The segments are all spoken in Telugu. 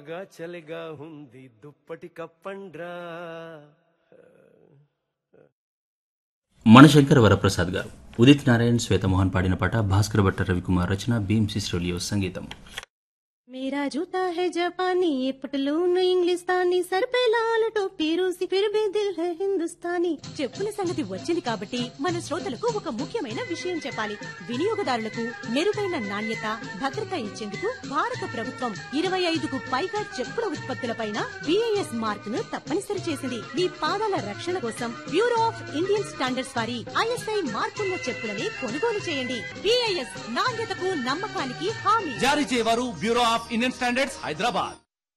గా చలిగా ఉంది దుప్పటి కప్పండ్రా మనశంకర వరప్రసాద్ గారు ఉదిత్ నారాయణ్ శ్వేతమోహన్ పాడిన పాట భాస్కర్ భట్ట రవికుమార్ రచన భీమ్ సిస్రోలియో సంగీతం मेरा जूता है जापानी ये पटलून इंग्लिस्तानी सर पे लाल टोपी रूसी फिर भी दिल है हिंदुस्तानी చెప్పుల సంగతి వచ్చింది కాబట్టి మన శ్రోతలకు ఒక ముఖ్యమైన విషయం చెప్పాలి వినియోగదారులకు మెరుగైన నాణ్యత భద్రత ఇచ్చేందుకు భారత ప్రభుత్వం ఇరవై ఐదుకు పైగా చెప్పుల ఉత్పత్తులపైన బిఐఎస్ మార్క్ ను తప్పనిసరి చేసింది మీ పాదాల రక్షణ కోసం బ్యూరో ఆఫ్ ఇండియన్ స్టాండర్డ్స్ వారి ఐఎస్ఐ మార్కున్న చెప్పులని కొనుగోలు చేయండి బిఐఎస్ నాణ్యతకు నమ్మకానికి హామీ జారీ చేయవారు bureau of Indian standards Hyderabad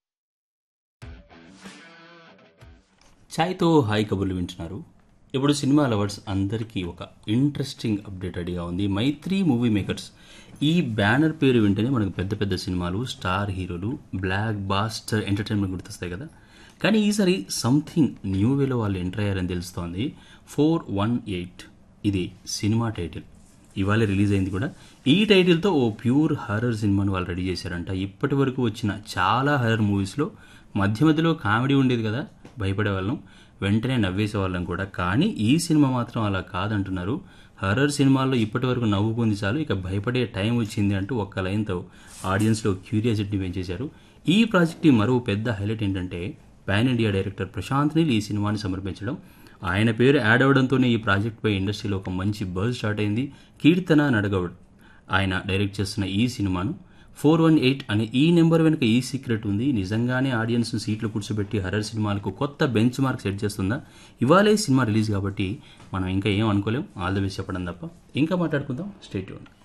ఛాయ్తో హాయ్ కబుర్లు వింటున్నారు ఇప్పుడు సినిమా లవర్స్ అందరికీ ఒక ఇంట్రెస్టింగ్ అప్డేట్ రెడీగా ఉంది మైత్రి మూవీ మేకర్స్ ఈ బ్యానర్ పేరు వింటేనే మనకు పెద్ద పెద్ద సినిమాలు స్టార్ హీరోలు బ్లాక్ బాస్టర్ ఎంటర్టైన్మెంట్ గుర్తొస్తాయి కదా కానీ ఈసారి సంథింగ్ న్యూ వేలో వాళ్ళు ఎంటర్ అయ్యారని తెలుస్తోంది ఫోర్ వన్ ఎయిట్ ఇది సినిమా టైటిల్ ఇవాళ రిలీజ్ అయింది కూడా ఈ టైటిల్తో ఓ ప్యూర్ హర్రర్ సినిమాను వాళ్ళు రెడీ చేశారంట ఇప్పటి వరకు వచ్చిన చాలా హర్రర్ మూవీస్లో మధ్య మధ్యలో కామెడీ ఉండేది కదా భయపడే వాళ్ళం వెంటనే నవ్వేసే వాళ్ళం కూడా కానీ ఈ సినిమా మాత్రం అలా కాదంటున్నారు హర్రర్ సినిమాల్లో ఇప్పటి వరకు నవ్వు పొంది చాలు ఇక భయపడే టైం వచ్చింది అంటూ ఒక్క లైన్తో ఆడియన్స్లో క్యూరియాసిటీని పెంచేశారు ఈ ప్రాజెక్ట్ మరో పెద్ద హైలైట్ ఏంటంటే pan India director Prashanth Neel ఈ సినిమాని సమర్పించడం ఆయన పేరు యాడ్ అవడంతోనే ఈ ప్రాజెక్ట్పై ఇండస్ట్రీలో ఒక మంచి బజ్ స్టార్ట్ అయింది కీర్తన నడగౌడ్ ఆయన డైరెక్ట్ చేస్తున్న ఈ సినిమాను ఫోర్ వన్ ఎయిట్ అనే ఈ నెంబర్ వెనుక ఈ సీక్రెట్ ఉంది నిజంగానే ఆడియన్స్ సీట్లు కూర్చోబెట్టి హర్రర్ సినిమాలకు కొత్త బెంచ్ మార్క్ సెట్ చేస్తుందా ఇవాళే సినిమా రిలీజ్ కాబట్టి మనం ఇంకా ఏం అనుకోలేం ఆల్ ద బెస్ట్ చెప్పడం తప్ప ఇంకా మాట్లాడుకుందాం స్టేట్